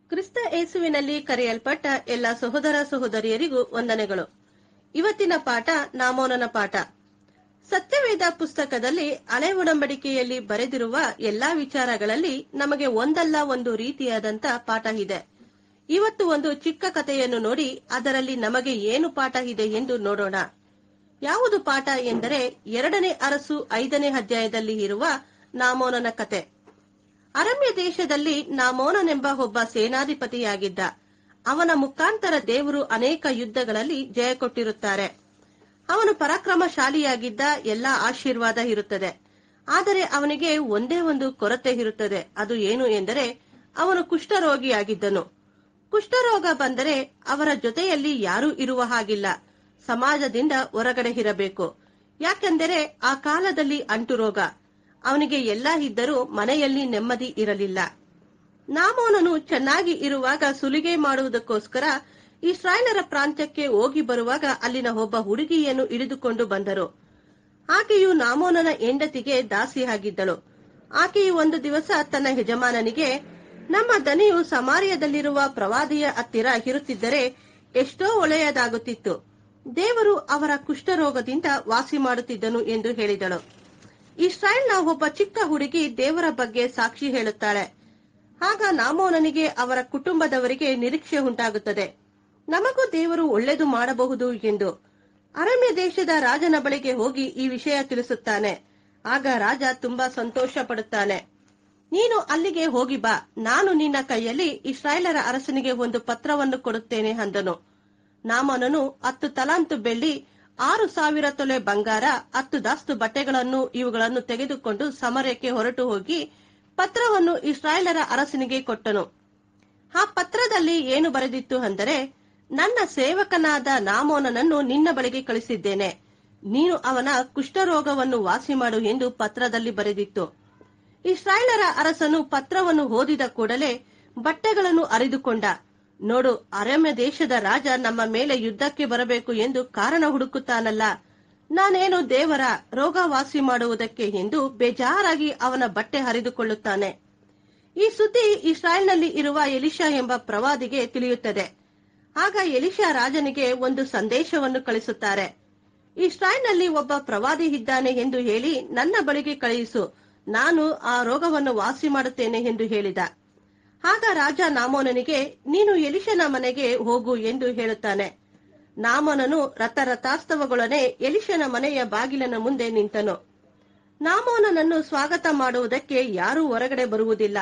ಕ್ರಿಸ್ತ ಯೇಸುವಿನಲ್ಲಿ ಕರೆಯಲ್ಪಟ್ಟ ಎಲ್ಲ ಸಹೋದರ ಸಹೋದರಿಯರಿಗೂ ವಂದನೆಗಳು ಇವತ್ತಿನ ಪಾಠ ನಾಮೋನನ ಪಾಠ ಸತ್ಯವೇದ ಪುಸ್ತಕದಲ್ಲಿ ಹಳೆ ಒಡಂಬಡಿಕೆಯಲ್ಲಿ ಬರೆದಿರುವ ಎಲ್ಲಾ ವಿಚಾರಗಳಲ್ಲಿ ನಮಗೆ ಒಂದಲ್ಲ ಒಂದು ರೀತಿಯಾದಂತ ಪಾಠ ಇದೆ ಇವತ್ತು ಒಂದು ಚಿಕ್ಕ ಕಥೆಯನ್ನು ನೋಡಿ ಅದರಲ್ಲಿ ನಮಗೆ ಏನು ಪಾಠ ಇದೆ ಎಂದು ನೋಡೋಣ ಯಾವುದು ಪಾಠ ಎಂದರೆ ಎರಡನೇ ಅರಸು ಐದನೇ ಅಧ್ಯಾಯದಲ್ಲಿ ಇರುವ ನಾಮೋನನ ಕತೆ ಅರಣ್ಯ ದೇಶದಲ್ಲಿ ನಾಮೋನನೆಂಬ ಒಬ್ಬ ಸೇನಾಧಿಪತಿಯಾಗಿದ್ದ ಅವನ ಮುಖಾಂತರ ದೇವರು ಅನೇಕ ಯುದ್ಧಗಳಲ್ಲಿ ಜಯ ಕೊಟ್ಟಿರುತ್ತಾರೆ ಅವನು ಪರಾಕ್ರಮಶಾಲಿಯಾಗಿದ್ದ ಎಲ್ಲಾ ಆಶೀರ್ವಾದ ಇರುತ್ತದೆ ಆದರೆ ಅವನಿಗೆ ಒಂದೇ ಒಂದು ಕೊರತೆ ಇರುತ್ತದೆ ಅದು ಏನು ಎಂದರೆ ಅವನು ಕುಷ್ಠರೋಗಿಯಾಗಿದ್ದನು ಕುಷ್ಠರೋಗ ಬಂದರೆ ಅವರ ಜೊತೆಯಲ್ಲಿ ಯಾರೂ ಇರುವ ಹಾಗಿಲ್ಲ ಸಮಾಜದಿಂದ ಹೊರಗಡೆ ಇರಬೇಕು ಯಾಕೆಂದರೆ ಆ ಕಾಲದಲ್ಲಿ ಅಂಟು ರೋಗ ಅವನಿಗೆ ಎಲ್ಲ ಇದ್ದರೂ ಮನೆಯಲ್ಲಿ ನೆಮ್ಮದಿ ಇರಲಿಲ್ಲ ನಾಮೋನನು ಚೆನ್ನಾಗಿ ಇರುವಾಗ ಸುಲಿಗೆ ಮಾಡುವುದಕ್ಕೋಸ್ಕರ ಇಸ್ರಾಯೇಲರ ಪ್ರಾಂತ್ಯಕ್ಕೆ ಹೋಗಿ ಬರುವಾಗ ಅಲ್ಲಿನ ಒಬ್ಬ ಹುಡುಗಿಯನ್ನು ಹಿಡಿದುಕೊಂಡು ಬಂದರು ಆಕೆಯು ನಾಮೋನನ ಹೆಂಡತಿಗೆ ದಾಸಿಯಾಗಿದ್ದಳು ಆಕೆಯು ಒಂದು ದಿವಸ ತನ್ನ ಯಜಮಾನನಿಗೆ ನಮ್ಮ ದನಿಯು ಸಮಾರ್ಯದಲ್ಲಿರುವ ಪ್ರವಾದಿಯ ಹತ್ತಿರ ಇರುತ್ತಿದ್ದರೆ ಎಷ್ಟೋ ಒಳ್ಳೆಯದಾಗುತ್ತಿತ್ತು ದೇವರು ಅವರ ಕುಷ್ಠರೋಗದಿಂದ ವಾಸಿ ಮಾಡುತ್ತಿದ್ದನು ಎಂದು ಹೇಳಿದಳು ಇಸ್ರಾಯೇಲ್ನ ಒಬ್ಬ ಚಿಕ್ಕ ಹುಡುಗಿ ದೇವರ ಬಗ್ಗೆ ಸಾಕ್ಷಿ ಹೇಳುತ್ತಾಳೆ ಆಗ ನಾಮೋನನಿಗೆ ಅವರ ಕುಟುಂಬದವರಿಗೆ ನಿರೀಕ್ಷೆ ಉಂಟಾಗುತ್ತದೆ ನಮಗೂ ದೇವರು ಒಳ್ಳೆದು ಮಾಡಬಹುದು ಎಂದು ಅರಣ್ಯ ದೇಶದ ರಾಜನ ಬಳಿಗೆ ಹೋಗಿ ಈ ವಿಷಯ ತಿಳಿಸುತ್ತಾನೆ ಆಗ ರಾಜ ತುಂಬಾ ಸಂತೋಷ ಪಡುತ್ತಾನೆ ನೀನು ಅಲ್ಲಿಗೆ ಹೋಗಿ ಬಾ ನಾನು ನಿನ್ನ ಕೈಯಲ್ಲಿ ಇಸ್ರಾಯೇಲರ ಅರಸನಿಗೆ ಒಂದು ಪತ್ರವನ್ನು ಕೊಡುತ್ತೇನೆ ಅಂದನು ನಾಮನನು ಹತ್ತು ತಲಾಂತು ಬೆಳ್ಳಿ ಆರು ಸಾವಿರ ತೊಲೆ ಬಂಗಾರ ಹತ್ತು ದಾಸ್ತು ಬಟ್ಟೆಗಳನ್ನು ಇವುಗಳನ್ನು ತೆಗೆದುಕೊಂಡು ಸಮರಕ್ಕೆ ಹೊರಟು ಹೋಗಿ ಪತ್ರವನ್ನು ಇಸ್ರಾಯೇಲರ ಅರಸನಿಗೆ ಕೊಟ್ಟನು ಆ ಪತ್ರದಲ್ಲಿ ಏನು ಬರೆದಿತ್ತು ಅಂದರೆ ನನ್ನ ಸೇವಕನಾದ ನಾಮೋನನನ್ನು ನಿನ್ನ ಬಳಿಗೆ ಕಳಿಸಿದ್ದೇನೆ ನೀನು ಅವನ ಕುಷ್ಠರೋಗವನ್ನು ವಾಸಿ ಮಾಡು ಎಂದು ಪತ್ರದಲ್ಲಿ ಬರೆದಿತ್ತು ಇಸ್ರಾಯೇಲರ ಅರಸನು ಪತ್ರವನ್ನು ಓದಿದ ಕೂಡಲೇ ಬಟ್ಟೆಗಳನ್ನು ಅರಿದುಕೊಂಡ ನೋಡು ಅರಮ್ಯ ದೇಶದ ರಾಜ ನಮ್ಮ ಮೇಲೆ ಯುದ್ಧಕ್ಕೆ ಬರಬೇಕು ಎಂದು ಕಾರಣ ಹುಡುಕುತ್ತಾನಲ್ಲ ನಾನೇನು ದೇವರ ರೋಗ ವಾಸಿ ಮಾಡುವುದಕ್ಕೆ ಎಂದು ಬೇಜಾರಾಗಿ ಅವನ ಬಟ್ಟೆ ಹರಿದುಕೊಳ್ಳುತ್ತಾನೆ ಈ ಸುದ್ದಿ ಇಸ್ರಾಯೇಲ್ನಲ್ಲಿ ಇರುವ ಎಲಿಶಾ ಎಂಬ ಪ್ರವಾದಿಗೆ ತಿಳಿಯುತ್ತದೆ ಆಗ ಎಲಿಶಾ ರಾಜನಿಗೆ ಒಂದು ಸಂದೇಶವನ್ನು ಕಳಿಸುತ್ತಾರೆ ಇಸ್ರಾಯೇಲ್ನಲ್ಲಿ ಒಬ್ಬ ಪ್ರವಾದಿ ಇದ್ದಾನೆ ಎಂದು ಹೇಳಿ ನನ್ನ ಬಳಿಗೆ ಕಳುಹಿಸು ನಾನು ಆ ರೋಗವನ್ನು ವಾಸಿ ಮಾಡುತ್ತೇನೆ ಎಂದು ಹೇಳಿದ ಆಗ ರಾಜ ನಾಮೋನನಿಗೆ ನೀನು ಎಲಿಶನ ಮನೆಗೆ ಹೋಗು ಎಂದು ಹೇಳುತ್ತಾನೆ ನಾಮೋನನು ರಥರಥಾಸ್ತವಗೊಳನೆ ಎಲಿಶನ ಮನೆಯ ಬಾಗಿಲಿನ ಮುಂದೆ ನಿಂತನು ನಾಮೋನನನ್ನು ಸ್ವಾಗತ ಮಾಡುವುದಕ್ಕೆ ಯಾರೂ ಹೊರಗಡೆ ಬರುವುದಿಲ್ಲ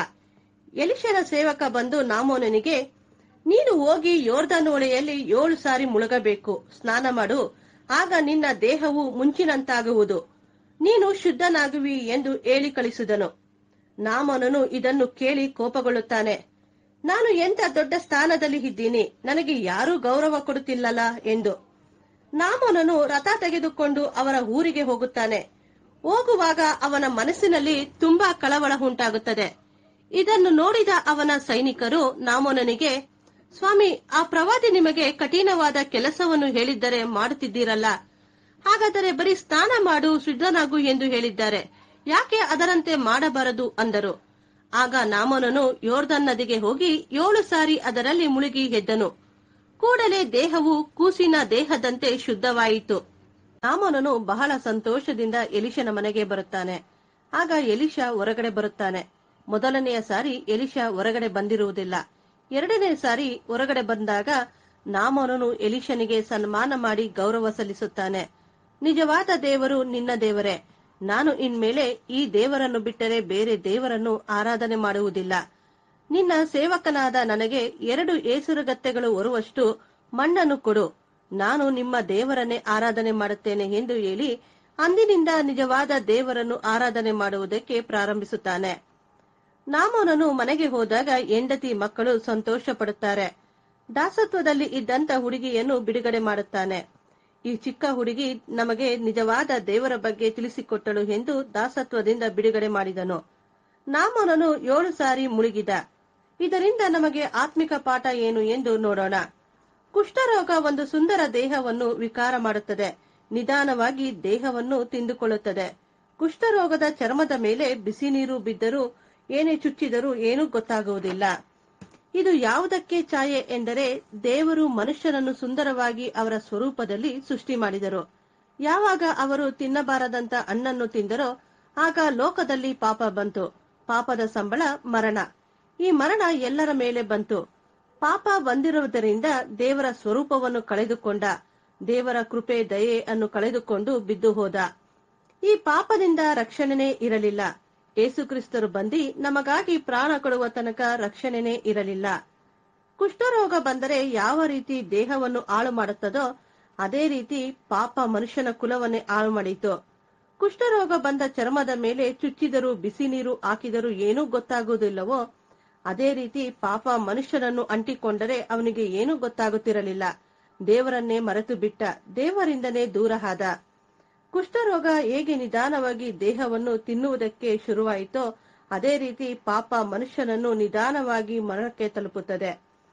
ಎಲಿಶನ ಸೇವಕ ಬಂದು ನಾಮೋನನಿಗೆ ನೀನು ಹೋಗಿ ಯೋರ್ಧನ್ ಹೊಳೆಯಲ್ಲಿ ಏಳು ಸಾರಿ ಮುಳುಗಬೇಕು ಸ್ನಾನ ಮಾಡು ಆಗ ನಿನ್ನ ದೇಹವು ಮುಂಚಿನಂತಾಗುವುದು ನೀನು ಶುದ್ಧನಾಗುವಿ ಎಂದು ಹೇಳಿ ಕಳಿಸಿದನು ನಾಮನನು ಇದನ್ನು ಕೇಳಿ ಕೋಪಗೊಳ್ಳುತ್ತಾನೆ ನಾನು ಎಂತ ದೊಡ್ಡ ಸ್ಥಾನದಲ್ಲಿ ಇದ್ದೀನಿ ನನಗೆ ಯಾರೂ ಗೌರವ ಕೊಡುತ್ತಿಲ್ಲಲ್ಲ ಎಂದು ನಾಮನನು ರಥ ತೆಗೆದುಕೊಂಡು ಅವರ ಊರಿಗೆ ಹೋಗುತ್ತಾನೆ ಹೋಗುವಾಗ ಅವನ ಮನಸ್ಸಿನಲ್ಲಿ ತುಂಬಾ ಕಳವಳ ಉಂಟಾಗುತ್ತದೆ ಇದನ್ನು ನೋಡಿದ ಅವನ ಸೈನಿಕರು ನಾಮೋನನಿಗೆ ಸ್ವಾಮಿ ಆ ಪ್ರವಾದಿ ನಿಮಗೆ ಕಠಿಣವಾದ ಕೆಲಸವನ್ನು ಹೇಳಿದ್ದರೆ ಮಾಡುತ್ತಿದ್ದೀರಲ್ಲ ಹಾಗಾದರೆ ಬರೀ ಸ್ನಾನ ಮಾಡು ಶುದ್ಧನಾಗು ಎಂದು ಹೇಳಿದ್ದಾರೆ ಯಾಕೆ ಅದರಂತೆ ಮಾಡಬಾರದು ಅಂದರು ಆಗ ನಾಮನನು ಯೋರ್ಧನ್ ನದಿಗೆ ಹೋಗಿ ಏಳು ಸಾರಿ ಅದರಲ್ಲಿ ಮುಳುಗಿ ಎದ್ದನು ಕೂಡಲೇ ದೇಹವು ಕೂಸಿನ ದೇಹದಂತೆ ಶುದ್ಧವಾಯಿತು ನಾಮನನು ಬಹಳ ಸಂತೋಷದಿಂದ ಎಲಿಶನ ಮನೆಗೆ ಬರುತ್ತಾನೆ ಆಗ ಎಲಿಶಾ ಹೊರಗಡೆ ಬರುತ್ತಾನೆ ಮೊದಲನೆಯ ಸಾರಿ ಎಲಿಶಾ ಹೊರಗಡೆ ಬಂದಿರುವುದಿಲ್ಲ ಎರಡನೇ ಸಾರಿ ಹೊರಗಡೆ ಬಂದಾಗ ನಾಮನನು ಎಲಿಶನಿಗೆ ಸನ್ಮಾನ ಮಾಡಿ ಗೌರವ ಸಲ್ಲಿಸುತ್ತಾನೆ ನಿಜವಾದ ದೇವರು ನಿನ್ನ ದೇವರೇ ನಾನು ಇನ್ಮೇಲೆ ಈ ದೇವರನ್ನು ಬಿಟ್ಟರೆ ಬೇರೆ ದೇವರನ್ನು ಆರಾಧನೆ ಮಾಡುವುದಿಲ್ಲ ನಿನ್ನ ಸೇವಕನಾದ ನನಗೆ ಎರಡು ಏಸುರುಗತ್ತೆಗಳು ಹೊರುವಷ್ಟು ಮಣ್ಣನ್ನು ಕೊಡು ನಾನು ನಿಮ್ಮ ದೇವರನ್ನೇ ಆರಾಧನೆ ಮಾಡುತ್ತೇನೆ ಎಂದು ಹೇಳಿ ಅಂದಿನಿಂದ ನಿಜವಾದ ದೇವರನ್ನು ಆರಾಧನೆ ಮಾಡುವುದಕ್ಕೆ ಪ್ರಾರಂಭಿಸುತ್ತಾನೆ ನಾಮೋನನು ಮನೆಗೆ ಹೋದಾಗ ಹೆಂಡತಿ ಮಕ್ಕಳು ಸಂತೋಷ ಪಡುತ್ತಾರೆ ದಾಸತ್ವದಲ್ಲಿ ಇದ್ದಂತ ಹುಡುಗಿಯನ್ನು ಬಿಡುಗಡೆ ಮಾಡುತ್ತಾನೆ ಈ ಚಿಕ್ಕ ಹುಡುಗಿ ನಮಗೆ ನಿಜವಾದ ದೇವರ ಬಗ್ಗೆ ತಿಳಿಸಿಕೊಟ್ಟಳು ಎಂದು ದಾಸತ್ವದಿಂದ ಬಿಡುಗಡೆ ಮಾಡಿದನು ನಾಮನನು ಏಳು ಸಾರಿ ಮುಳುಗಿದ ಇದರಿಂದ ನಮಗೆ ಆತ್ಮಿಕ ಪಾಠ ಏನು ಎಂದು ನೋಡೋಣ ಕುಷ್ಠರೋಗ ಒಂದು ಸುಂದರ ದೇಹವನ್ನು ವಿಕಾರ ಮಾಡುತ್ತದೆ ನಿಧಾನವಾಗಿ ದೇಹವನ್ನು ತಿಂದುಕೊಳ್ಳುತ್ತದೆ ಕುಷ್ಠರೋಗದ ಚರ್ಮದ ಮೇಲೆ ಬಿಸಿ ನೀರು ಬಿದ್ದರೂ ಏನೇ ಚುಚ್ಚಿದರೂ ಏನೂ ಗೊತ್ತಾಗುವುದಿಲ್ಲ ಇದು ಯಾವುದಕ್ಕೆ ಛಾಯೆ ಎಂದರೆ ದೇವರು ಮನುಷ್ಯನನ್ನು ಸುಂದರವಾಗಿ ಅವರ ಸ್ವರೂಪದಲ್ಲಿ ಸೃಷ್ಟಿ ಮಾಡಿದರು ಯಾವಾಗ ಅವರು ತಿನ್ನಬಾರದಂತ ಹಣ್ಣನ್ನು ತಿಂದರೋ ಆಗ ಲೋಕದಲ್ಲಿ ಪಾಪ ಬಂತು ಪಾಪದ ಸಂಬಳ ಮರಣ ಈ ಮರಣ ಎಲ್ಲರ ಮೇಲೆ ಬಂತು ಪಾಪ ಬಂದಿರುವುದರಿಂದ ದೇವರ ಸ್ವರೂಪವನ್ನು ಕಳೆದುಕೊಂಡ ದೇವರ ಕೃಪೆ ದಯೆ ಅನ್ನು ಕಳೆದುಕೊಂಡು ಬಿದ್ದು ಹೋದ ಈ ಪಾಪದಿಂದ ರಕ್ಷಣೆನೇ ಇರಲಿಲ್ಲ ಏಸುಕ್ರಿಸ್ತರು ಬಂದಿ ನಮಗಾಗಿ ಪ್ರಾಣ ಕೊಡುವ ತನಕ ರಕ್ಷಣೆನೇ ಇರಲಿಲ್ಲ ಕುಷ್ಠರೋಗ ಬಂದರೆ ಯಾವ ರೀತಿ ದೇಹವನ್ನು ಹಾಳು ಮಾಡುತ್ತದೋ ಅದೇ ರೀತಿ ಪಾಪ ಮನುಷ್ಯನ ಕುಲವನ್ನೇ ಹಾಳು ಮಾಡಿತು ಕುಷ್ಠರೋಗ ಬಂದ ಚರ್ಮದ ಮೇಲೆ ಚುಚ್ಚಿದರೂ ಬಿಸಿ ನೀರು ಹಾಕಿದರೂ ಏನೂ ಗೊತ್ತಾಗುವುದಿಲ್ಲವೋ ಅದೇ ರೀತಿ ಪಾಪ ಮನುಷ್ಯನನ್ನು ಅಂಟಿಕೊಂಡರೆ ಅವನಿಗೆ ಏನೂ ಗೊತ್ತಾಗುತ್ತಿರಲಿಲ್ಲ ದೇವರನ್ನೇ ಮರೆತು ಬಿಟ್ಟ ದೇವರಿಂದನೇ ದೂರ ಆದ ಕುಷ್ಠರೋಗ ಹೇಗೆ ನಿಧಾನವಾಗಿ ದೇಹವನ್ನು ತಿನ್ನುವುದಕ್ಕೆ ಶುರುವಾಯಿತೋ ಅದೇ ರೀತಿ ಪಾಪ ಮನುಷ್ಯನನ್ನು ನಿಧಾನವಾಗಿ ಮರಣಕ್ಕೆ ತಲುಪುತ್ತದೆ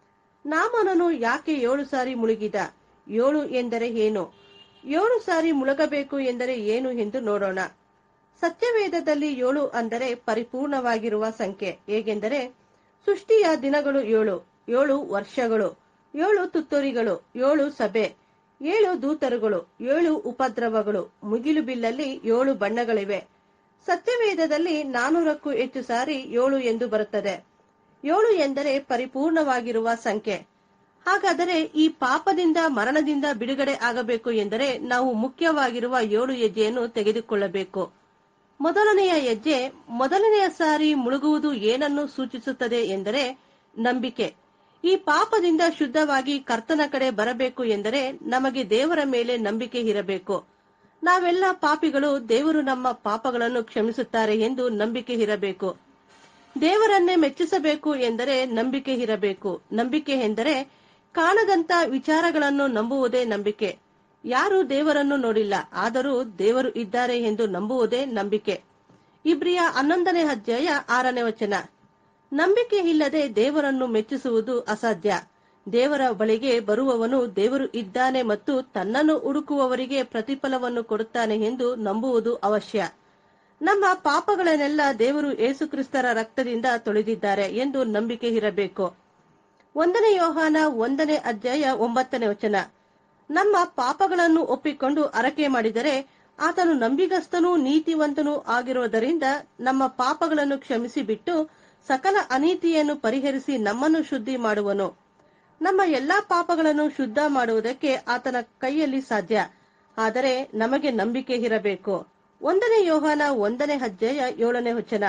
ನಾಮನನು ಯಾಕೆ ಏಳು ಸಾರಿ ಮುಳುಗಿದ ಏಳು ಎಂದರೆ ಏನು ಏಳು ಸಾರಿ ಮುಳುಗಬೇಕು ಎಂದರೆ ಏನು ಎಂದು ನೋಡೋಣ ಸತ್ಯವೇದದಲ್ಲಿ ಏಳು ಅಂದರೆ ಪರಿಪೂರ್ಣವಾಗಿರುವ ಸಂಖ್ಯೆ ಹೇಗೆಂದರೆ ಸೃಷ್ಟಿಯ ದಿನಗಳು ಏಳು ಏಳು ವರ್ಷಗಳು ಏಳು ತುತ್ತೂರಿಗಳು ಏಳು ಸಭೆ ಏಳು ದೂತರುಗಳು ಏಳು ಉಪದ್ರವಗಳು ಮುಗಿಲು ಬಿಲ್ಲಲ್ಲಿ ಏಳು ಬಣ್ಣಗಳಿವೆ ಸತ್ಯವೇದದಲ್ಲಿ ನಾನೂರಕ್ಕೂ ಹೆಚ್ಚು ಸಾರಿ ಏಳು ಎಂದು ಬರುತ್ತದೆ ಏಳು ಎಂದರೆ ಪರಿಪೂರ್ಣವಾಗಿರುವ ಸಂಖ್ಯೆ ಹಾಗಾದರೆ ಈ ಪಾಪದಿಂದ ಮರಣದಿಂದ ಬಿಡುಗಡೆ ಆಗಬೇಕು ಎಂದರೆ ನಾವು ಮುಖ್ಯವಾಗಿರುವ ಏಳು ಹೆಜ್ಜೆಯನ್ನು ತೆಗೆದುಕೊಳ್ಳಬೇಕು ಮೊದಲನೆಯ ಹೆಜ್ಜೆ ಮೊದಲನೆಯ ಸಾರಿ ಮುಳುಗುವುದು ಏನನ್ನು ಸೂಚಿಸುತ್ತದೆ ಎಂದರೆ ನಂಬಿಕೆ ಈ ಪಾಪದಿಂದ ಶುದ್ಧವಾಗಿ ಕರ್ತನ ಕಡೆ ಬರಬೇಕು ಎಂದರೆ ನಮಗೆ ದೇವರ ಮೇಲೆ ನಂಬಿಕೆ ಇರಬೇಕು ನಾವೆಲ್ಲ ಪಾಪಿಗಳು ದೇವರು ನಮ್ಮ ಪಾಪಗಳನ್ನು ಕ್ಷಮಿಸುತ್ತಾರೆ ಎಂದು ನಂಬಿಕೆ ಇರಬೇಕು ದೇವರನ್ನೇ ಮೆಚ್ಚಿಸಬೇಕು ಎಂದರೆ ನಂಬಿಕೆ ಇರಬೇಕು ನಂಬಿಕೆ ಎಂದರೆ ಕಾಣದಂತ ವಿಚಾರಗಳನ್ನು ನಂಬುವುದೇ ನಂಬಿಕೆ ಯಾರು ದೇವರನ್ನು ನೋಡಿಲ್ಲ ಆದರೂ ದೇವರು ಇದ್ದಾರೆ ಎಂದು ನಂಬುವುದೇ ನಂಬಿಕೆ ಇಬ್ರಿಯ ಹನ್ನೊಂದನೇ ಅಧ್ಯಾಯ ಆರನೇ ವಚನ ನಂಬಿಕೆ ಇಲ್ಲದೆ ದೇವರನ್ನು ಮೆಚ್ಚಿಸುವುದು ಅಸಾಧ್ಯ ದೇವರ ಬಳಿಗೆ ಬರುವವನು ದೇವರು ಇದ್ದಾನೆ ಮತ್ತು ತನ್ನನ್ನು ಹುಡುಕುವವರಿಗೆ ಪ್ರತಿಫಲವನ್ನು ಕೊಡುತ್ತಾನೆ ಎಂದು ನಂಬುವುದು ಅವಶ್ಯ ನಮ್ಮ ಪಾಪಗಳನ್ನೆಲ್ಲ ದೇವರು ಏಸುಕ್ರಿಸ್ತರ ರಕ್ತದಿಂದ ತೊಳೆದಿದ್ದಾರೆ ಎಂದು ನಂಬಿಕೆ ಇರಬೇಕು ಒಂದನೇ ಯೋಹಾನ ಒಂದನೇ ಅಧ್ಯಾಯ ಒಂಬತ್ತನೇ ವಚನ ನಮ್ಮ ಪಾಪಗಳನ್ನು ಒಪ್ಪಿಕೊಂಡು ಅರಕೆ ಮಾಡಿದರೆ ಆತನು ನಂಬಿಗಸ್ತನೂ ನೀತಿವಂತನೂ ಆಗಿರುವುದರಿಂದ ನಮ್ಮ ಪಾಪಗಳನ್ನು ಕ್ಷಮಿಸಿ ಬಿಟ್ಟು ಸಕಲ ಅನೀತಿಯನ್ನು ಪರಿಹರಿಸಿ ನಮ್ಮನ್ನು ಶುದ್ಧಿ ಮಾಡುವನು ನಮ್ಮ ಎಲ್ಲಾ ಪಾಪಗಳನ್ನು ಶುದ್ಧ ಮಾಡುವುದಕ್ಕೆ ಆತನ ಕೈಯಲ್ಲಿ ಸಾಧ್ಯ ಆದರೆ ನಮಗೆ ನಂಬಿಕೆ ಇರಬೇಕು ಒಂದನೇ ಯೋಹಾನ ಒಂದನೇ ಅಧ್ಯಾಯ ಏಳನೇ ವಚನ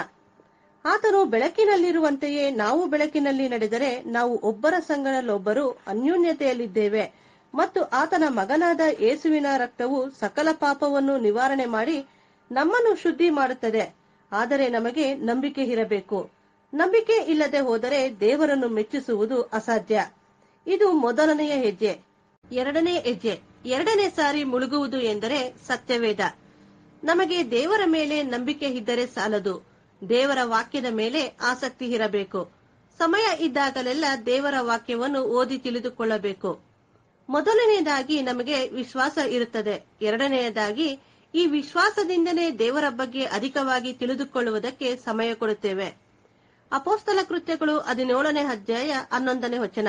ಆತನು ಬೆಳಕಿನಲ್ಲಿರುವಂತೆಯೇ ನಾವು ಬೆಳಕಿನಲ್ಲಿ ನಡೆದರೆ ನಾವು ಒಬ್ಬರ ಸಂಗಡಲೊಬ್ಬರು ಅನ್ಯೋನ್ಯತೆಯಲ್ಲಿದ್ದೇವೆ ಮತ್ತು ಆತನ ಮಗನಾದ ಯೇಸುವಿನ ರಕ್ತವು ಸಕಲ ಪಾಪವನ್ನು ನಿವಾರಣೆ ಮಾಡಿ ನಮ್ಮನ್ನು ಶುದ್ಧಿ ಮಾಡುತ್ತದೆ ಆದರೆ ನಮಗೆ ನಂಬಿಕೆ ಇರಬೇಕು ನಂಬಿಕೆ ಇಲ್ಲದೆ ಹೋದರೆ ದೇವರನ್ನು ಮೆಚ್ಚಿಸುವುದು ಅಸಾಧ್ಯ ಇದು ಮೊದಲನೆಯ ಹೆಜ್ಜೆ ಎರಡನೇ ಹೆಜ್ಜೆ ಎರಡನೇ ಸಾರಿ ಮುಳುಗುವುದು ಎಂದರೆ ಸತ್ಯವೇದ ನಮಗೆ ದೇವರ ಮೇಲೆ ನಂಬಿಕೆ ಇದ್ದರೆ ಸಾಲದು ದೇವರ ವಾಕ್ಯದ ಮೇಲೆ ಆಸಕ್ತಿ ಇರಬೇಕು ಸಮಯ ಇದ್ದಾಗಲೆಲ್ಲ ದೇವರ ವಾಕ್ಯವನ್ನು ಓದಿ ತಿಳಿದುಕೊಳ್ಳಬೇಕು ಮೊದಲನೆಯದಾಗಿ ನಮಗೆ ವಿಶ್ವಾಸ ಇರುತ್ತದೆ ಎರಡನೆಯದಾಗಿ ಈ ವಿಶ್ವಾಸದಿಂದನೇ ದೇವರ ಬಗ್ಗೆ ಅಧಿಕವಾಗಿ ತಿಳಿದುಕೊಳ್ಳುವುದಕ್ಕೆ ಸಮಯ ಕೊಡುತ್ತೇವೆ ಅಪೋಸ್ತಲ ಕೃತ್ಯಗಳು ಹದಿನೇಳನೇ ಅಧ್ಯಾಯ ಹನ್ನೊಂದನೇ ವಚನ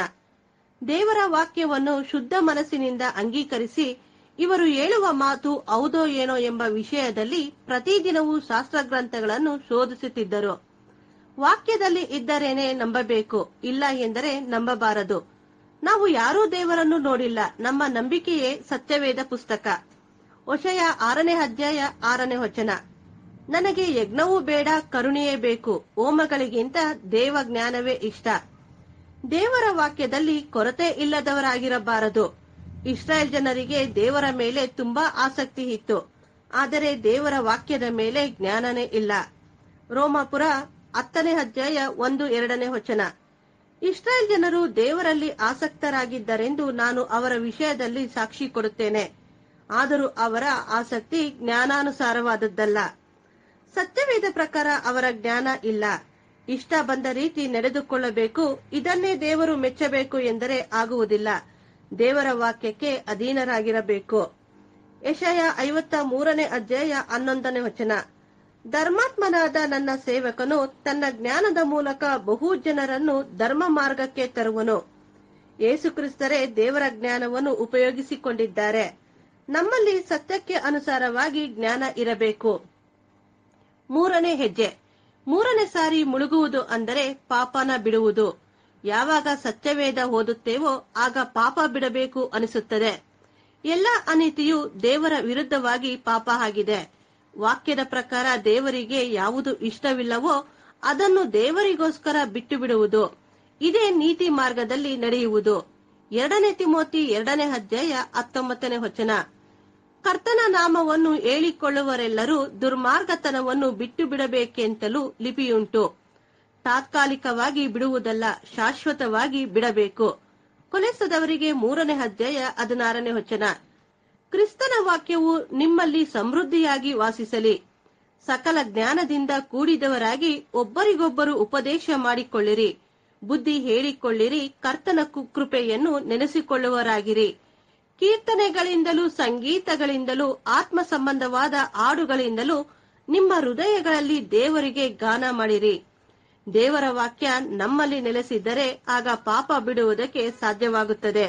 ದೇವರ ವಾಕ್ಯವನ್ನು ಶುದ್ಧ ಮನಸ್ಸಿನಿಂದ ಅಂಗೀಕರಿಸಿ ಇವರು ಹೇಳುವ ಮಾತು ಹೌದೋ ಏನೋ ಎಂಬ ವಿಷಯದಲ್ಲಿ ಪ್ರತಿದಿನವೂ ಶಾಸ್ತ್ರಗ್ರಂಥಗಳನ್ನು ಶೋಧಿಸುತ್ತಿದ್ದರು ವಾಕ್ಯದಲ್ಲಿ ಇದ್ದರೇನೆ ನಂಬಬೇಕು ಇಲ್ಲ ಎಂದರೆ ನಂಬಬಾರದು ನಾವು ಯಾರೂ ದೇವರನ್ನು ನೋಡಿಲ್ಲ ನಮ್ಮ ನಂಬಿಕೆಯೇ ಸತ್ಯವೇದ ಪುಸ್ತಕ ಒಶಯ ಆರನೇ ಅಧ್ಯಾಯ ಆರನೇ ವಚನ ನನಗೆ ಯಜ್ಞವೂ ಬೇಡ ಕರುಣೆಯೇ ಬೇಕು ಹೋಮಗಳಿಗಿಂತ ದೇವ ಜ್ಞಾನವೇ ಇಷ್ಟ ದೇವರ ವಾಕ್ಯದಲ್ಲಿ ಕೊರತೆ ಇಲ್ಲದವರಾಗಿರಬಾರದು ಇಸ್ರಾಯೇಲ್ ಜನರಿಗೆ ದೇವರ ಮೇಲೆ ತುಂಬಾ ಆಸಕ್ತಿ ಇತ್ತು ಆದರೆ ದೇವರ ವಾಕ್ಯದ ಮೇಲೆ ಜ್ಞಾನನೇ ಇಲ್ಲ ರೋಮಾಪುರ ಹತ್ತನೇ ಅಧ್ಯಾಯ ಒಂದು ಎರಡನೇ ವಚನ ಇಸ್ರಾಯೇಲ್ ಜನರು ದೇವರಲ್ಲಿ ಆಸಕ್ತರಾಗಿದ್ದರೆಂದು ನಾನು ಅವರ ವಿಷಯದಲ್ಲಿ ಸಾಕ್ಷಿ ಕೊಡುತ್ತೇನೆ ಆದರೂ ಅವರ ಆಸಕ್ತಿ ಜ್ಞಾನಾನುಸಾರವಾದದ್ದಲ್ಲ ಸತ್ಯವೇದ ಪ್ರಕಾರ ಅವರ ಜ್ಞಾನ ಇಲ್ಲ ಇಷ್ಟ ಬಂದ ರೀತಿ ನಡೆದುಕೊಳ್ಳಬೇಕು ಇದನ್ನೇ ದೇವರು ಮೆಚ್ಚಬೇಕು ಎಂದರೆ ಆಗುವುದಿಲ್ಲ ದೇವರ ವಾಕ್ಯಕ್ಕೆ ಅಧೀನರಾಗಿರಬೇಕು ಯಶಯ ಐವತ್ತ ಮೂರನೇ ಅಧ್ಯಾಯ ಹನ್ನೊಂದನೇ ವಚನ ಧರ್ಮಾತ್ಮನಾದ ನನ್ನ ಸೇವಕನು ತನ್ನ ಜ್ಞಾನದ ಮೂಲಕ ಬಹು ಜನರನ್ನು ಧರ್ಮ ಮಾರ್ಗಕ್ಕೆ ತರುವನು ಯೇಸುಕ್ರಿಸ್ತರೇ ದೇವರ ಜ್ಞಾನವನ್ನು ಉಪಯೋಗಿಸಿಕೊಂಡಿದ್ದಾರೆ ನಮ್ಮಲ್ಲಿ ಸತ್ಯಕ್ಕೆ ಅನುಸಾರವಾಗಿ ಜ್ಞಾನ ಇರಬೇಕು ಮೂರನೇ ಹೆಜ್ಜೆ ಮೂರನೇ ಸಾರಿ ಮುಳುಗುವುದು ಅಂದರೆ ಪಾಪನ ಬಿಡುವುದು ಯಾವಾಗ ಸತ್ಯವೇದ ಓದುತ್ತೇವೋ ಆಗ ಪಾಪ ಬಿಡಬೇಕು ಅನಿಸುತ್ತದೆ ಎಲ್ಲ ಅನೀತಿಯು ದೇವರ ವಿರುದ್ಧವಾಗಿ ಪಾಪ ಆಗಿದೆ ವಾಕ್ಯದ ಪ್ರಕಾರ ದೇವರಿಗೆ ಯಾವುದು ಇಷ್ಟವಿಲ್ಲವೋ ಅದನ್ನು ದೇವರಿಗೋಸ್ಕರ ಬಿಟ್ಟು ಬಿಡುವುದು ಇದೇ ನೀತಿ ಮಾರ್ಗದಲ್ಲಿ ನಡೆಯುವುದು ಎರಡನೇ ತಿಮೋತಿ ಎರಡನೇ ಅಧ್ಯಾಯ ಹತ್ತೊಂಬತ್ತನೇ ವಚನ ಕರ್ತನ ನಾಮವನ್ನು ಹೇಳಿಕೊಳ್ಳುವರೆಲ್ಲರೂ ದುರ್ಮಾರ್ಗತನವನ್ನು ಬಿಟ್ಟು ಬಿಡಬೇಕೆಂತಲೂ ಲಿಪಿಯುಂಟು ತಾತ್ಕಾಲಿಕವಾಗಿ ಬಿಡುವುದಲ್ಲ ಶಾಶ್ವತವಾಗಿ ಬಿಡಬೇಕು ಕೊಲೆಸದವರಿಗೆ ಮೂರನೇ ಅಧ್ಯಾಯ ಹದಿನಾರನೇ ವಚನ ಕ್ರಿಸ್ತನ ವಾಕ್ಯವು ನಿಮ್ಮಲ್ಲಿ ಸಮೃದ್ಧಿಯಾಗಿ ವಾಸಿಸಲಿ ಸಕಲ ಜ್ಞಾನದಿಂದ ಕೂಡಿದವರಾಗಿ ಒಬ್ಬರಿಗೊಬ್ಬರು ಉಪದೇಶ ಮಾಡಿಕೊಳ್ಳಿರಿ ಬುದ್ಧಿ ಹೇಳಿಕೊಳ್ಳಿರಿ ಕರ್ತನ ಕು- ಕೃಪೆಯನ್ನು ನೆನೆಸಿಕೊಳ್ಳುವರಾಗಿರಿ ಕೀರ್ತನೆಗಳಿಂದಲೂ ಸಂಗೀತಗಳಿಂದಲೂ ಆತ್ಮ ಸಂಬಂಧವಾದ ಹಾಡುಗಳಿಂದಲೂ ನಿಮ್ಮ ಹೃದಯಗಳಲ್ಲಿ ದೇವರಿಗೆ ಗಾನ ಮಾಡಿರಿ ದೇವರ ವಾಕ್ಯ ನಮ್ಮಲ್ಲಿ ನೆಲೆಸಿದ್ದರೆ ಆಗ ಪಾಪ ಬಿಡುವುದಕ್ಕೆ ಸಾಧ್ಯವಾಗುತ್ತದೆ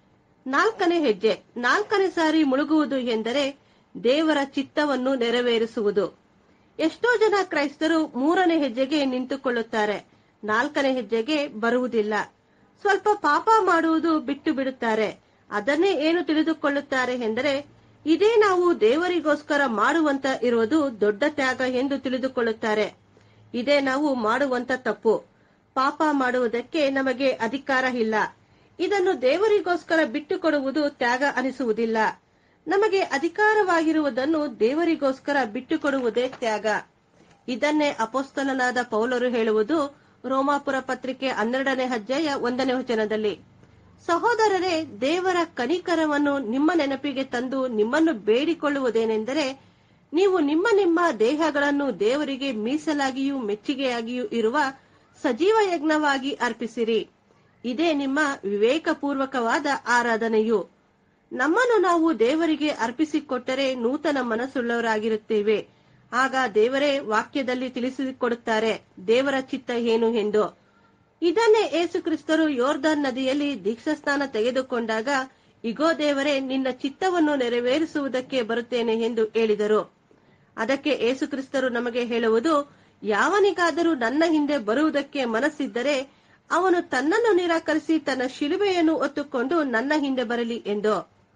ನಾಲ್ಕನೇ ಹೆಜ್ಜೆ ನಾಲ್ಕನೇ ಸಾರಿ ಮುಳುಗುವುದು ಎಂದರೆ ದೇವರ ಚಿತ್ತವನ್ನು ನೆರವೇರಿಸುವುದು ಎಷ್ಟೋ ಜನ ಕ್ರೈಸ್ತರು ಮೂರನೇ ಹೆಜ್ಜೆಗೆ ನಿಂತುಕೊಳ್ಳುತ್ತಾರೆ ನಾಲ್ಕನೇ ಹೆಜ್ಜೆಗೆ ಬರುವುದಿಲ್ಲ ಸ್ವಲ್ಪ ಪಾಪ ಮಾಡುವುದು ಬಿಟ್ಟು ಬಿಡುತ್ತಾರೆ ಅದನ್ನೇ ಏನು ತಿಳಿದುಕೊಳ್ಳುತ್ತಾರೆ ಎಂದರೆ ಇದೇ ನಾವು ದೇವರಿಗೋಸ್ಕರ ಮಾಡುವಂತ ಇರುವುದು ದೊಡ್ಡ ತ್ಯಾಗ ಎಂದು ತಿಳಿದುಕೊಳ್ಳುತ್ತಾರೆ ಇದೇ ನಾವು ಮಾಡುವಂತ ತಪ್ಪು ಪಾಪ ಮಾಡುವುದಕ್ಕೆ ನಮಗೆ ಅಧಿಕಾರ ಇಲ್ಲ ಇದನ್ನು ದೇವರಿಗೋಸ್ಕರ ಬಿಟ್ಟು ಕೊಡುವುದು ತ್ಯಾಗ ಅನಿಸುವುದಿಲ್ಲ ನಮಗೆ ಅಧಿಕಾರವಾಗಿರುವುದನ್ನು ದೇವರಿಗೋಸ್ಕರ ಬಿಟ್ಟು ಕೊಡುವುದೇ ತ್ಯಾಗ ಇದನ್ನೇ ಅಪೋಸ್ತಲನಾದ ಪೌಲರು ಹೇಳುವುದು ರೋಮಾಪುರ ಪತ್ರಿಕೆ ಹನ್ನೆರಡನೇ ಅಧ್ಯಾಯ ಒಂದನೇ ವಚನದಲ್ಲಿ ಸಹೋದರರೇ ದೇವರ ಕನಿಕರವನ್ನು ನಿಮ್ಮ ನೆನಪಿಗೆ ತಂದು ನಿಮ್ಮನ್ನು ಬೇಡಿಕೊಳ್ಳುವುದೇನೆಂದರೆ ನೀವು ನಿಮ್ಮ ನಿಮ್ಮ ದೇಹಗಳನ್ನು ದೇವರಿಗೆ ಮೀಸಲಾಗಿಯೂ ಮೆಚ್ಚುಗೆಯಾಗಿಯೂ ಇರುವ ಸಜೀವ ಯಜ್ಞವಾಗಿ ಅರ್ಪಿಸಿರಿ ಇದೇ ನಿಮ್ಮ ವಿವೇಕಪೂರ್ವಕವಾದ ಆರಾಧನೆಯು ನಮ್ಮನ್ನು ನಾವು ದೇವರಿಗೆ ಅರ್ಪಿಸಿಕೊಟ್ಟರೆ ನೂತನ ಮನಸ್ಸುಳ್ಳವರಾಗಿರುತ್ತೇವೆ ಆಗ ದೇವರೇ ವಾಕ್ಯದಲ್ಲಿ ತಿಳಿಸಿಕೊಡುತ್ತಾರೆ ದೇವರ ಚಿತ್ತ ಏನು ಎಂದು ಇದನ್ನೇ ಏಸುಕ್ರಿಸ್ತರು ಯೋರ್ದಾನ್ ನದಿಯಲ್ಲಿ ದೀಕ್ಷಾಸ್ನಾನ ತೆಗೆದುಕೊಂಡಾಗ ಇಗೋ ದೇವರೇ ನಿನ್ನ ಚಿತ್ತವನ್ನು ನೆರವೇರಿಸುವುದಕ್ಕೆ ಬರುತ್ತೇನೆ ಎಂದು ಹೇಳಿದರು ಅದಕ್ಕೆ ಏಸುಕ್ರಿಸ್ತರು ನಮಗೆ ಹೇಳುವುದು ಯಾವನಿಗಾದರೂ ನನ್ನ ಹಿಂದೆ ಬರುವುದಕ್ಕೆ ಮನಸ್ಸಿದ್ದರೆ ಅವನು ತನ್ನನ್ನು ನಿರಾಕರಿಸಿ ತನ್ನ ಶಿಲುಬೆಯನ್ನು ಹೊತ್ತುಕೊಂಡು ನನ್ನ ಹಿಂದೆ ಬರಲಿ ಎಂದು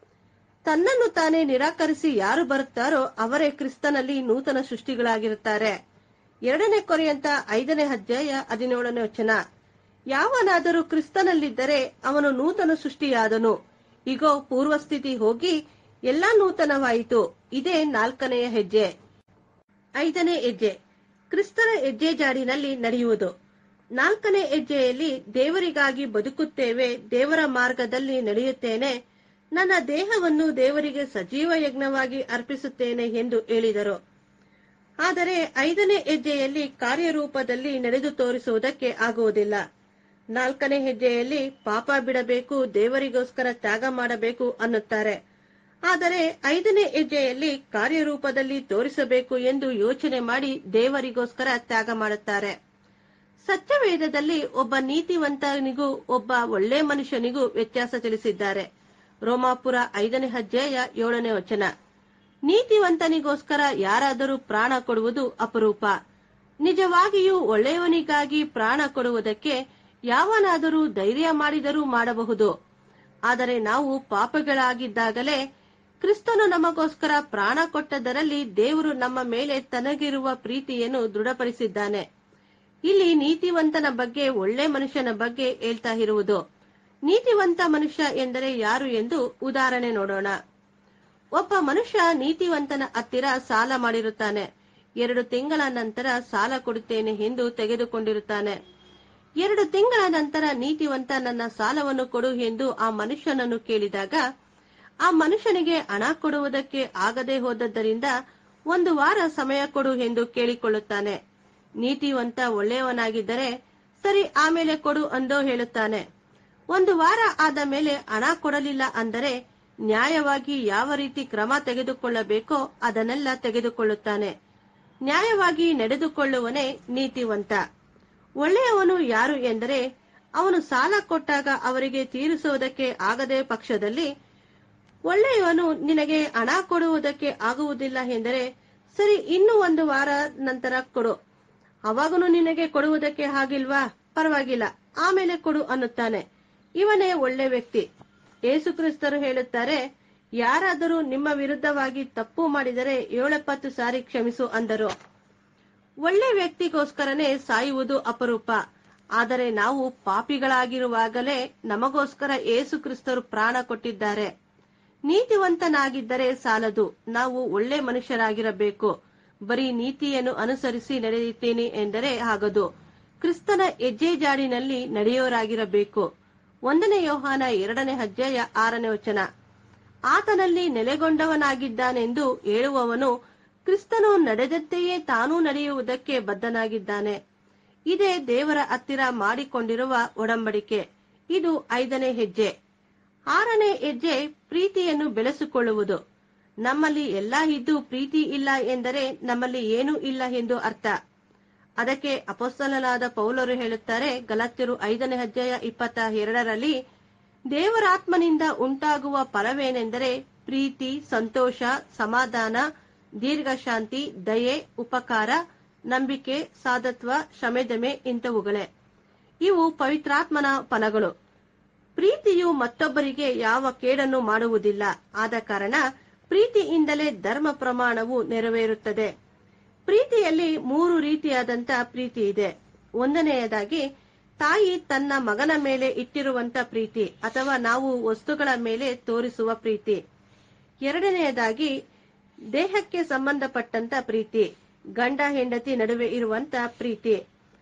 ತನ್ನನ್ನು ತಾನೇ ನಿರಾಕರಿಸಿ ಯಾರು ಬರುತ್ತಾರೋ ಅವರೇ ಕ್ರಿಸ್ತನಲ್ಲಿ ನೂತನ ಸೃಷ್ಟಿಗಳಾಗಿರುತ್ತಾರೆ ಎರಡನೇ ಕೊರೆಯಂತ ಐದನೇ ಅಧ್ಯಾಯ ಹದಿನೇಳನೇ ವಚನ ಯಾವನಾದರೂ ಕ್ರಿಸ್ತನಲ್ಲಿದ್ದರೆ ಅವನು ನೂತನ ಸೃಷ್ಟಿಯಾದನು ಇಗೋ ಪೂರ್ವಸ್ಥಿತಿ ಹೋಗಿ ಎಲ್ಲಾ ನೂತನವಾಯಿತು ಇದೇ ನಾಲ್ಕನೆಯ ಹೆಜ್ಜೆ ಐದನೇ ಹೆಜ್ಜೆ ಕ್ರಿಸ್ತನ ಹೆಜ್ಜೆ ಜಾಡಿನಲ್ಲಿ ನಡೆಯುವುದು ನಾಲ್ಕನೇ ಹೆಜ್ಜೆಯಲ್ಲಿ ದೇವರಿಗಾಗಿ ಬದುಕುತ್ತೇವೆ ದೇವರ ಮಾರ್ಗದಲ್ಲಿ ನಡೆಯುತ್ತೇನೆ ನನ್ನ ದೇಹವನ್ನು ದೇವರಿಗೆ ಸಜೀವ ಯಜ್ಞವಾಗಿ ಅರ್ಪಿಸುತ್ತೇನೆ ಎಂದು ಹೇಳಿದರು ಆದರೆ ಐದನೇ ಹೆಜ್ಜೆಯಲ್ಲಿ ಕಾರ್ಯರೂಪದಲ್ಲಿ ನಡೆದು ತೋರಿಸುವುದಕ್ಕೆ ಆಗುವುದಿಲ್ಲ ನಾಲ್ಕನೇ ಹೆಜ್ಜೆಯಲ್ಲಿ ಪಾಪ ಬಿಡಬೇಕು ದೇವರಿಗೋಸ್ಕರ ತ್ಯಾಗ ಮಾಡಬೇಕು ಅನ್ನುತ್ತಾರೆ ಆದರೆ ಐದನೇ ಹೆಜ್ಜೆಯಲ್ಲಿ ಕಾರ್ಯರೂಪದಲ್ಲಿ ತೋರಿಸಬೇಕು ಎಂದು ಯೋಚನೆ ಮಾಡಿ ದೇವರಿಗೋಸ್ಕರ ತ್ಯಾಗ ಮಾಡುತ್ತಾರೆ ಸತ್ಯವೇದದಲ್ಲಿ ಒಬ್ಬ ನೀತಿವಂತನಿಗೂ ಒಬ್ಬ ಒಳ್ಳೆ ಮನುಷ್ಯನಿಗೂ ವ್ಯತ್ಯಾಸ ತಿಳಿಸಿದ್ದಾರೆ ರೋಮಾಪುರ ಐದನೇ ಅಧ್ಯಾಯ ಏಳನೇ ವಚನ ನೀತಿವಂತನಿಗೋಸ್ಕರ ಯಾರಾದರೂ ಪ್ರಾಣ ಕೊಡುವುದು ಅಪರೂಪ ನಿಜವಾಗಿಯೂ ಒಳ್ಳೆಯವನಿಗಾಗಿ ಪ್ರಾಣ ಕೊಡುವುದಕ್ಕೆ ಯಾವನಾದರೂ ಧೈರ್ಯ ಮಾಡಿದರೂ ಮಾಡಬಹುದು ಆದರೆ ನಾವು ಪಾಪಗಳಾಗಿದ್ದಾಗಲೇ ಕ್ರಿಸ್ತನು ನಮಗೋಸ್ಕರ ಪ್ರಾಣ ಕೊಟ್ಟದರಲ್ಲಿ ದೇವರು ನಮ್ಮ ಮೇಲೆ ತನಗಿರುವ ಪ್ರೀತಿಯನ್ನು ದೃಢಪಡಿಸಿದ್ದಾನೆ ಇಲ್ಲಿ ನೀತಿವಂತನ ಬಗ್ಗೆ ಒಳ್ಳೆ ಮನುಷ್ಯನ ಬಗ್ಗೆ ಹೇಳ್ತಾ ಇರುವುದು ನೀತಿವಂತ ಮನುಷ್ಯ ಎಂದರೆ ಯಾರು ಎಂದು ಉದಾಹರಣೆ ನೋಡೋಣ ಒಬ್ಬ ಮನುಷ್ಯ ನೀತಿವಂತನ ಹತ್ತಿರ ಸಾಲ ಮಾಡಿರುತ್ತಾನೆ ಎರಡು ತಿಂಗಳ ನಂತರ ಸಾಲ ಕೊಡುತ್ತೇನೆ ಎಂದು ತೆಗೆದುಕೊಂಡಿರುತ್ತಾನೆ ಎರಡು ತಿಂಗಳ ನಂತರ ನೀತಿವಂತ ನನ್ನ ಸಾಲವನ್ನು ಕೊಡು ಎಂದು ಆ ಮನುಷ್ಯನನ್ನು ಕೇಳಿದಾಗ ಆ ಮನುಷ್ಯನಿಗೆ ಹಣ ಕೊಡುವುದಕ್ಕೆ ಆಗದೆ ಹೋದದ್ದರಿಂದ ಒಂದು ವಾರ ಸಮಯ ಕೊಡು ಎಂದು ಕೇಳಿಕೊಳ್ಳುತ್ತಾನೆ ನೀತಿವಂತ ಒಳ್ಳೆಯವನಾಗಿದ್ದರೆ ಸರಿ ಆಮೇಲೆ ಕೊಡು ಅಂದೋ ಹೇಳುತ್ತಾನೆ ಒಂದು ವಾರ ಆದ ಮೇಲೆ ಹಣ ಕೊಡಲಿಲ್ಲ ಅಂದರೆ ನ್ಯಾಯವಾಗಿ ಯಾವ ರೀತಿ ಕ್ರಮ ತೆಗೆದುಕೊಳ್ಳಬೇಕೋ ಅದನ್ನೆಲ್ಲ ತೆಗೆದುಕೊಳ್ಳುತ್ತಾನೆ ನ್ಯಾಯವಾಗಿ ನಡೆದುಕೊಳ್ಳುವನೇ ನೀತಿವಂತ ಒಳ್ಳೆಯವನು ಯಾರು ಎಂದರೆ ಅವನು ಸಾಲ ಕೊಟ್ಟಾಗ ಅವರಿಗೆ ತೀರಿಸುವುದಕ್ಕೆ ಆಗದೆ ಪಕ್ಷದಲ್ಲಿ ಒಳ್ಳೆಯವನು ನಿನಗೆ ಹಣ ಕೊಡುವುದಕ್ಕೆ ಆಗುವುದಿಲ್ಲ ಎಂದರೆ ಸರಿ ಇನ್ನು ಒಂದು ವಾರ ನಂತರ ಕೊಡು ಅವಾಗನು ನಿನಗೆ ಕೊಡುವುದಕ್ಕೆ ಆಗಿಲ್ವಾ ಪರವಾಗಿಲ್ಲ ಆಮೇಲೆ ಕೊಡು ಅನ್ನುತ್ತಾನೆ ಇವನೇ ಒಳ್ಳೆ ವ್ಯಕ್ತಿ ಯೇಸುಕ್ರಿಸ್ತರು ಹೇಳುತ್ತಾರೆ ಯಾರಾದರೂ ನಿಮ್ಮ ವಿರುದ್ಧವಾಗಿ ತಪ್ಪು ಮಾಡಿದರೆ ಏಳೆಪ್ಪತ್ತು ಸಾರಿ ಕ್ಷಮಿಸು ಅಂದರು ಒಳ್ಳೆ ವ್ಯಕ್ತಿಗೋಸ್ಕರನೇ ಸಾಯುವುದು ಅಪರೂಪ ಆದರೆ ನಾವು ಪಾಪಿಗಳಾಗಿರುವಾಗಲೇ ನಮಗೋಸ್ಕರ ಏಸು ಕ್ರಿಸ್ತರು ಪ್ರಾಣ ಕೊಟ್ಟಿದ್ದಾರೆ ನೀತಿವಂತನಾಗಿದ್ದರೆ ಸಾಲದು ನಾವು ಒಳ್ಳೆ ಮನುಷ್ಯರಾಗಿರಬೇಕು ಬರೀ ನೀತಿಯನ್ನು ಅನುಸರಿಸಿ ನಡೆಯುತ್ತೇನೆ ಎಂದರೆ ಆಗದು ಕ್ರಿಸ್ತನ ಹೆಜ್ಜೆ ಜಾಡಿನಲ್ಲಿ ನಡೆಯೋರಾಗಿರಬೇಕು ಒಂದನೇ ಯೋಹಾನ ಎರಡನೇ ಅಧ್ಯಾಯ ಆರನೇ ವಚನ ಆತನಲ್ಲಿ ನೆಲೆಗೊಂಡವನಾಗಿದ್ದಾನೆಂದು ಹೇಳುವವನು ಕ್ರಿಸ್ತನು ನಡೆದಂತೆಯೇ ತಾನೂ ನಡೆಯುವುದಕ್ಕೆ ಬದ್ಧನಾಗಿದ್ದಾನೆ ಇದೇ ದೇವರ ಹತ್ತಿರ ಮಾಡಿಕೊಂಡಿರುವ ಒಡಂಬಡಿಕೆ ಇದು ಐದನೇ ಹೆಜ್ಜೆ ಆರನೇ ಹೆಜ್ಜೆ ಪ್ರೀತಿಯನ್ನು ಬೆಳೆಸಿಕೊಳ್ಳುವುದು ನಮ್ಮಲ್ಲಿ ಎಲ್ಲಾ ಇದ್ದು ಪ್ರೀತಿ ಇಲ್ಲ ಎಂದರೆ ನಮ್ಮಲ್ಲಿ ಏನೂ ಇಲ್ಲ ಎಂದು ಅರ್ಥ ಅದಕ್ಕೆ ಅಪೊಸ್ತಲನಾದ ಪೌಲರು ಹೇಳುತ್ತಾರೆ ಗಲತ್ಯರು ಐದನೇ ಅಧ್ಯಾಯ ಇಪ್ಪತ್ತ ಎರಡರಲ್ಲಿ ದೇವರಾತ್ಮನಿಂದ ಉಂಟಾಗುವ ಫಲವೇನೆಂದರೆ ಪ್ರೀತಿ ಸಂತೋಷ ಸಮಾಧಾನ ದೀರ್ಘಶಾಂತಿ ದಯೆ ಉಪಕಾರ ನಂಬಿಕೆ ಸಾಧತ್ವ ಶಮೆದಮೆ ಇಂಥವುಗಳೇ ಇವು ಪವಿತ್ರಾತ್ಮನ ಫಲಗಳು ಪ್ರೀತಿಯು ಮತ್ತೊಬ್ಬರಿಗೆ ಯಾವ ಕೇಡನ್ನು ಮಾಡುವುದಿಲ್ಲ ಆದ ಕಾರಣ ಪ್ರೀತಿಯಿಂದಲೇ ಧರ್ಮ ಪ್ರಮಾಣವು ನೆರವೇರುತ್ತದೆ ಪ್ರೀತಿಯಲ್ಲಿ ಮೂರು ರೀತಿಯಾದಂತ ಪ್ರೀತಿ ಇದೆ ಒಂದನೆಯದಾಗಿ ತಾಯಿ ತನ್ನ ಮಗನ ಮೇಲೆ ಇಟ್ಟಿರುವಂತ ಪ್ರೀತಿ ಅಥವಾ ನಾವು ವಸ್ತುಗಳ ಮೇಲೆ ತೋರಿಸುವ ಪ್ರೀತಿ ಎರಡನೆಯದಾಗಿ ದೇಹಕ್ಕೆ ಸಂಬಂಧಪಟ್ಟಂತ ಪ್ರೀತಿ ಗಂಡ ಹೆಂಡತಿ ನಡುವೆ ಇರುವಂತ ಪ್ರೀತಿ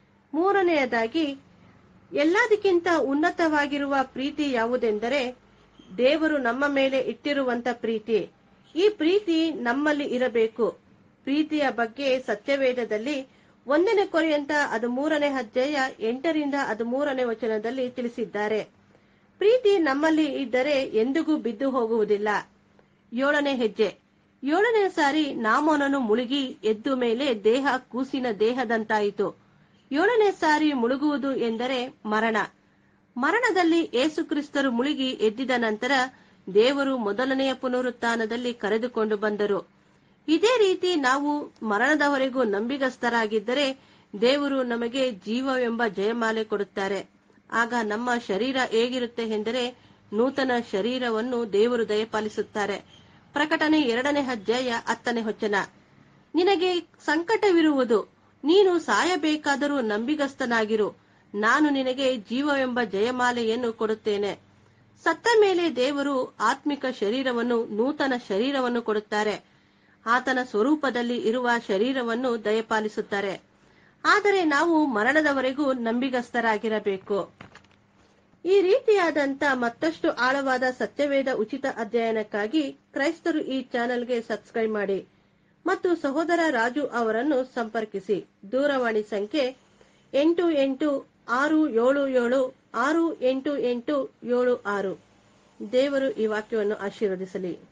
ಮೂರನೆಯದಾಗಿ ಎಲ್ಲದಕ್ಕಿಂತ ಉನ್ನತವಾಗಿರುವ ಪ್ರೀತಿ ಯಾವುದೆಂದರೆ ದೇವರು ನಮ್ಮ ಮೇಲೆ ಇಟ್ಟಿರುವಂತ ಪ್ರೀತಿ ಈ ಪ್ರೀತಿ ನಮ್ಮಲ್ಲಿ ಇರಬೇಕು ಪ್ರೀತಿಯ ಬಗ್ಗೆ ಸತ್ಯವೇದದಲ್ಲಿ ಒಂದನೇ ಕೊರೆಯಂತ ಅದು ಮೂರನೇ ಅಧ್ಯಾಯ ಎಂಟರಿಂದ ಅದು ಮೂರನೇ ವಚನದಲ್ಲಿ ತಿಳಿಸಿದ್ದಾರೆ ಪ್ರೀತಿ ನಮ್ಮಲ್ಲಿ ಇದ್ದರೆ ಎಂದಿಗೂ ಬಿದ್ದು ಹೋಗುವುದಿಲ್ಲ ಏಳನೇ ಹೆಜ್ಜೆ ಏಳನೇ ಸಾರಿ ನಾಮೋನನು ಮುಳುಗಿ ಎದ್ದು ಮೇಲೆ ದೇಹ ಕೂಸಿನ ದೇಹದಂತಾಯಿತು ಏಳನೇ ಸಾರಿ ಮುಳುಗುವುದು ಎಂದರೆ ಮರಣ ಮರಣದಲ್ಲಿ ಏಸುಕ್ರಿಸ್ತರು ಮುಳುಗಿ ಎದ್ದಿದ ನಂತರ ದೇವರು ಮೊದಲನೆಯ ಪುನರುತ್ಥಾನದಲ್ಲಿ ಕರೆದುಕೊಂಡು ಬಂದರು ಇದೇ ರೀತಿ ನಾವು ಮರಣದವರೆಗೂ ನಂಬಿಗಸ್ತರಾಗಿದ್ದರೆ ದೇವರು ನಮಗೆ ಜೀವವೆಂಬ ಜಯಮಾಲೆ ಕೊಡುತ್ತಾರೆ ಆಗ ನಮ್ಮ ಶರೀರ ಹೇಗಿರುತ್ತೆ ಎಂದರೆ ನೂತನ ಶರೀರವನ್ನು ದೇವರು ದಯಪಾಲಿಸುತ್ತಾರೆ ಪ್ರಕಟಣೆ ಎರಡನೇ ಅಧ್ಯಾಯ ಹತ್ತನೇ ವಚನ ನಿನಗೆ ಸಂಕಟವಿರುವುದು ನೀನು ಸಾಯಬೇಕಾದರೂ ನಂಬಿಗಸ್ತನಾಗಿರು ನಾನು ನಿನಗೆ ಜೀವವೆಂಬ ಜಯಮಾಲೆಯನ್ನು ಕೊಡುತ್ತೇನೆ ಸತ್ತ ಮೇಲೆ ದೇವರು ಆತ್ಮಿಕ ಶರೀರವನ್ನು ನೂತನ ಶರೀರವನ್ನು ಕೊಡುತ್ತಾರೆ ಆತನ ಸ್ವರೂಪದಲ್ಲಿ ಇರುವ ಶರೀರವನ್ನು ದಯಪಾಲಿಸುತ್ತಾರೆ ಆದರೆ ನಾವು ಮರಣದವರೆಗೂ ನಂಬಿಗಸ್ತರಾಗಿರಬೇಕು ಈ ರೀತಿಯಾದಂತ ಮತ್ತಷ್ಟು ಆಳವಾದ ಸತ್ಯವೇದ ಉಚಿತ ಅಧ್ಯಯನಕ್ಕಾಗಿ ಕ್ರೈಸ್ತರು ಈ ಚಾನೆಲ್ಗೆ ಸಬ್ಸ್ಕ್ರೈಬ್ ಮಾಡಿ ಮತ್ತು ಸಹೋದರ ರಾಜು ಅವರನ್ನು ಸಂಪರ್ಕಿಸಿ ದೂರವಾಣಿ ಸಂಖ್ಯೆ ಎಂಟು ಎಂಟು ಆರು ಏಳು ಏಳು ಆರು ಎಂಟು ಎಂಟು ಏಳು ಆರು ದೇವರು ಈ ವಾಕ್ಯವನ್ನು ಆಶೀರ್ವದಿಸಲಿ